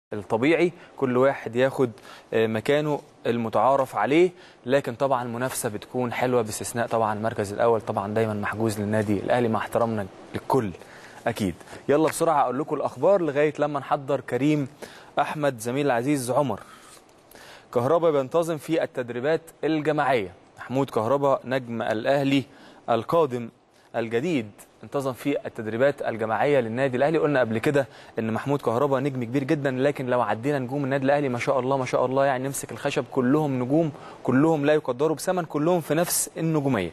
الطبيعي كل واحد ياخد آه، مكانه المتعارف عليه لكن طبعا المنافسه بتكون حلوه باستثناء طبعا المركز الاول طبعا دايما محجوز للنادي الاهلي مع احترامنا للكل اكيد يلا بسرعه اقول لكم الاخبار لغايه لما نحضر كريم احمد زميل العزيز عمر كهربا بينتظم في التدريبات الجماعيه محمود كهربا نجم الاهلي القادم الجديد انتظم في التدريبات الجماعيه للنادي الاهلي قلنا قبل كده ان محمود كهربا نجم كبير جدا لكن لو عدينا نجوم النادي الاهلي ما شاء الله ما شاء الله يعني نمسك الخشب كلهم نجوم كلهم لا يقدروا بثمن كلهم في نفس النجوميه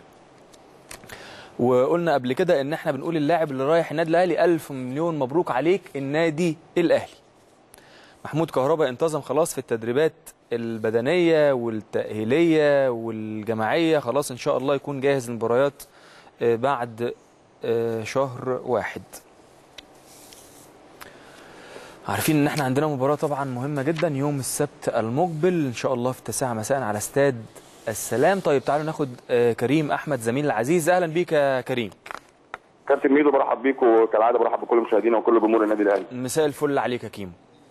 وقلنا قبل كده ان احنا بنقول اللاعب اللي رايح النادي الاهلي الف مليون مبروك عليك النادي الاهلي محمود كهربا انتظم خلاص في التدريبات البدنيه والتاهيليه والجماعيه خلاص ان شاء الله يكون جاهز للمباريات آه، بعد آه، شهر واحد عارفين ان احنا عندنا مباراه طبعا مهمه جدا يوم السبت المقبل ان شاء الله في التاسعه مساء على استاد السلام طيب تعالوا ناخد آه، كريم احمد زميل العزيز اهلا بيك يا كريم كابتن ميدو برحب بيك وكالعاده برحب بكل مشاهدينا وكل جمهور النادي الاهلي مساء الفل عليك يا كيمو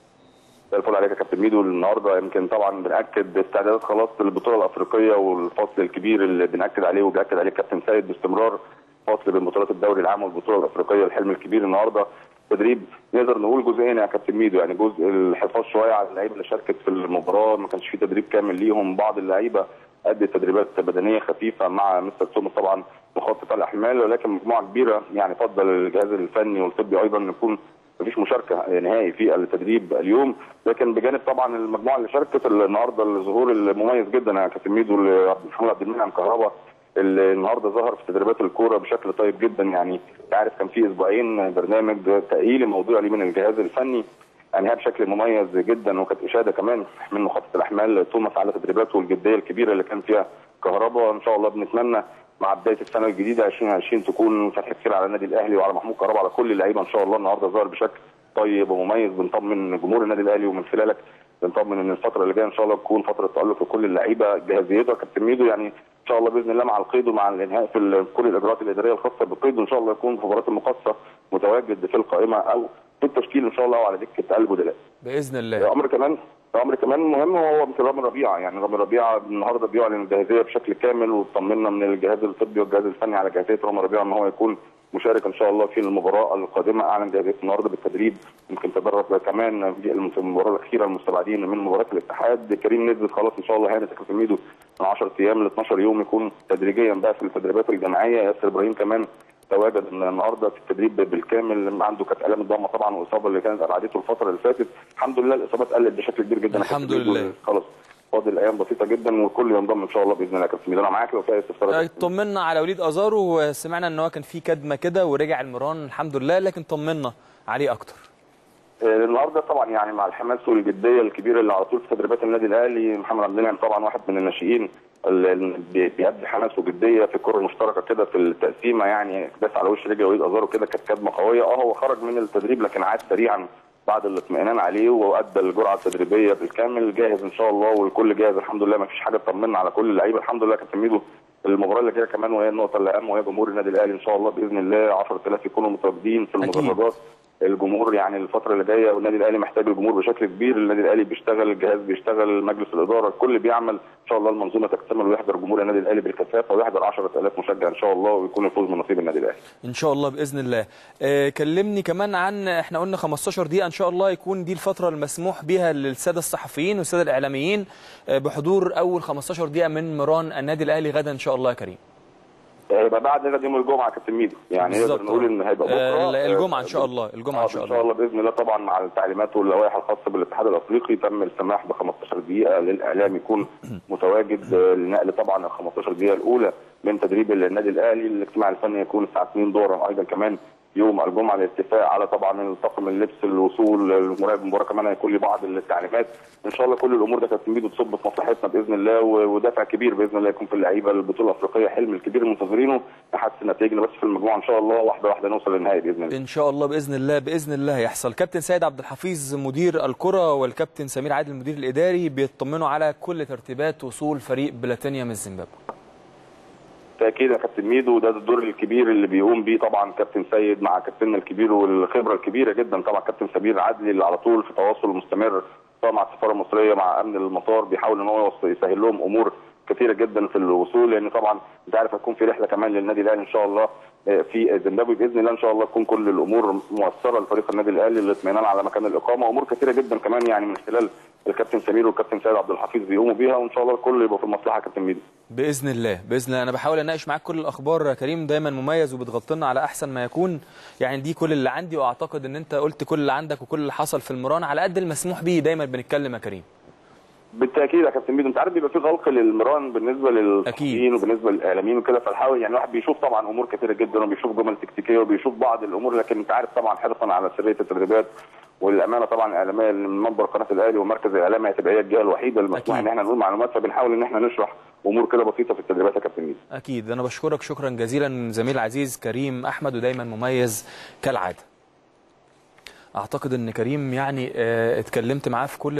زي الفل عليك يا كابتن ميدو النهارده يمكن طبعا بناكد استعدادات خلاص للبطوله الافريقيه والفصل الكبير اللي بناكد عليه وبياكد عليه الكابتن سيد باستمرار فصل بين بطولات الدوري العام والبطوله الافريقيه الحلم الكبير النهارده تدريب نقدر نقول جزئين يا كابتن ميدو يعني جزء الحفاظ شويه على اللعيبه اللي شاركت في المباراه ما كانش في تدريب كامل ليهم بعض اللعيبه ادت تدريبات بدنيه خفيفه مع مستر توماس طبعا مخطط الاحمال ولكن مجموعه كبيره يعني فضل الجهاز الفني والطبي ايضا ان يكون مفيش مشاركه نهائي في التدريب اليوم لكن بجانب طبعا المجموعه اللي شاركت النهارده الظهور المميز جدا يا كابتن ميدو محمد عبد المنعم كهربا اللي النهارده ظهر في تدريبات الكوره بشكل طيب جدا يعني انت عارف كان في اسبوعين برنامج تاهيلي موضوع ليه من الجهاز الفني يعني بشكل مميز جدا وكانت اشاده كمان من مخطط الاحمال توماس على تدريباته والجديه الكبيره اللي كان فيها كهربا ان شاء الله بنتمنى مع بدايه السنه الجديده 2020 تكون فتحه خير على النادي الاهلي وعلى محمود كهربا على كل اللعيبه ان شاء الله النهارده ظهر بشكل طيب ومميز بنطمن جمهور النادي الاهلي ومن خلالك بنطمن ان الفتره اللي جايه ان شاء الله تكون فتره تالق لكل اللعيبه جاهزيتها كابتن ميدو يعني ان شاء الله باذن الله مع القيد ومع الانهاء في كل الاجراءات الاداريه الخاصه بالقيد وان شاء الله يكون في مباراه المقصه متواجد في القائمه او في التشكيل ان شاء الله او على دكه البدلاء. باذن الله امر كمان امر كمان مهم وهو مثل رامي ربيعه يعني رامي ربيعه النهارده بيعلن الجاهزيه بشكل كامل وطمنا من الجهاز الطبي والجهاز الفني على جاهزيه رامي ربيعه ان هو يكون مشارك ان شاء الله في المباراه القادمه اعلن جاهزيه النهارده بالتدريب يمكن تدرب كمان في المباراه الاخيره المستبعدين من مباراه الاتحاد كريم نزل خلاص ان شاء الله هانت كابتن ميدو من 10 ايام ل 12 يوم يكون تدريجيا بقى في التدريبات الجماعيه ياسر ابراهيم كمان تواجد النهارده في التدريب بالكامل عنده كانت الام الضمه طبعا والاصابه اللي كانت ابعدته الفتره اللي فاتت الحمد لله الاصابات قلت بشكل كبير جدا الحمد لله خلاص فاضل ايام بسيطه جدا والكل ينضم ان شاء الله باذن الله يا كابتن انا معاك لو في استفسارات طمنا على وليد ازارو وسمعنا ان هو كان في كدمه كده ورجع المران الحمد لله لكن طمنا عليه اكتر النهارده طبعا يعني مع الحماس والجديه الكبيره اللي على طول في تدريبات النادي الاهلي محمد عبد المنعم طبعا واحد من الناشئين اللي بيأدي حماس وجديه في الكره المشتركه كده في التقسيمه يعني داس على وش رجل وليد ازارو كده كانت كدمه قويه اه هو خرج من التدريب لكن عاد سريعا بعد الاطمئنان عليه وادى الجرعه التدريبيه بالكامل جاهز ان شاء الله والكل جاهز الحمد لله ما فيش حاجه تطمنا على كل اللعيبه الحمد لله كابتن ميدو المباراه اللي جايه كمان وهي النقطه اللي اهم وهي جمهور النادي الاهلي ان شاء الله باذن الله 10000 يكونوا متواجدين في المدرجات الجمهور يعني الفتره اللي جايه والنادي الاهلي محتاج الجمهور بشكل كبير النادي الاهلي بيشتغل الجهاز بيشتغل مجلس الاداره الكل بيعمل ان شاء الله المنظومه تكتمل ويحضر جمهور النادي الاهلي بالكثافه ويحضر 10000 مشجع ان شاء الله ويكون الفوز من نصيب النادي الاهلي ان شاء الله باذن الله آه كلمني كمان عن احنا قلنا 15 دقيقه ان شاء الله يكون دي الفتره المسموح بها للساده الصحفيين والساده الاعلاميين آه بحضور اول 15 دقيقه من مران النادي الاهلي غدا ان شاء الله يا كريم هيبقى بعد غدا يوم الجمعه كابتن ميدو يعني نقدر نقول ان هيبقى بكره آه الجمعه ان شاء الله الجمعه ان شاء الله ان شاء الله باذن الله طبعا مع التعليمات واللوائح الخاصه بالاتحاد الافريقي تم السماح ب 15 دقيقه للاعلام يكون متواجد لنقل طبعا ال 15 دقيقه الاولى من تدريب النادي الاهلي الاجتماع الفني يكون الساعه 2 ظهرا ايضا كمان يوم الجمعه الاتفاق على طبعا طاقم اللبس الوصول المراقب المباراه كمان هيكون لي بعض التعليمات ان شاء الله كل الامور ده كانت ميدو تصب في مصلحتنا باذن الله ودافع كبير باذن الله يكون في اللعيبه البطوله الافريقيه حلم الكبير منتظرينه نحسن نتائجنا بس في المجموعه ان شاء الله واحده واحده نوصل للنهائي باذن الله ان شاء الله باذن الله باذن الله هيحصل كابتن سيد عبد الحفيظ مدير الكره والكابتن سمير عادل المدير الاداري بيطمنوا على كل ترتيبات وصول فريق بلاتينيا من زيمبابوي بالتاكيد يا كابتن ميدو ده الدور الكبير اللي بيقوم بيه طبعا كابتن سيد مع كابتننا الكبير والخبره الكبيره جدا طبعا كابتن سمير عدلي اللي على طول في تواصل مستمر سواء مع السفاره المصريه مع امن المطار بيحاول ان هو يسهل لهم امور كثيره جدا في الوصول لان طبعا انت عارف هتكون في رحله كمان للنادي الاهلي ان شاء الله في زيمبابوي باذن الله ان شاء الله تكون كل الامور مؤثره لفريق النادي الاهلي للاطمئنان على مكان الاقامه امور كثيره جدا كمان يعني من خلال الكابتن سمير والكابتن سيد عبد الحفيظ بيقوموا بيها وان شاء الله الكل يبقى في المصلحه يا كابتن ميدو باذن الله باذن الله انا بحاول اناقش معاك كل الاخبار يا كريم دايما مميز وبتغطي لنا على احسن ما يكون يعني دي كل اللي عندي واعتقد ان انت قلت كل اللي عندك وكل اللي حصل في المران على قد المسموح به دايما بنتكلم يا كريم بالتاكيد يا كابتن ميدو انت عارف بيبقى في غلق للمران بالنسبه للصحفيين وبالنسبه للاعلاميين وكده فالحاول يعني الواحد بيشوف طبعا امور كثيره جدا وبيشوف جمل تكتيكيه وبيشوف بعض الامور لكن انت عارف طبعا حرصا على سريه التدريبات والامانه طبعا الاعلاميه من منبر قناه الاهلي ومركز الاعلامي هتبقى هي الجهه الوحيده المسموح ان احنا نقول معلومات فبنحاول ان احنا نشرح امور كده بسيطه في التدريبات يا كابتن ميدو اكيد انا بشكرك شكرا جزيلا زميل عزيز كريم احمد ودايما مميز كالعاده اعتقد ان كريم يعني اه اتكلمت معاه في كل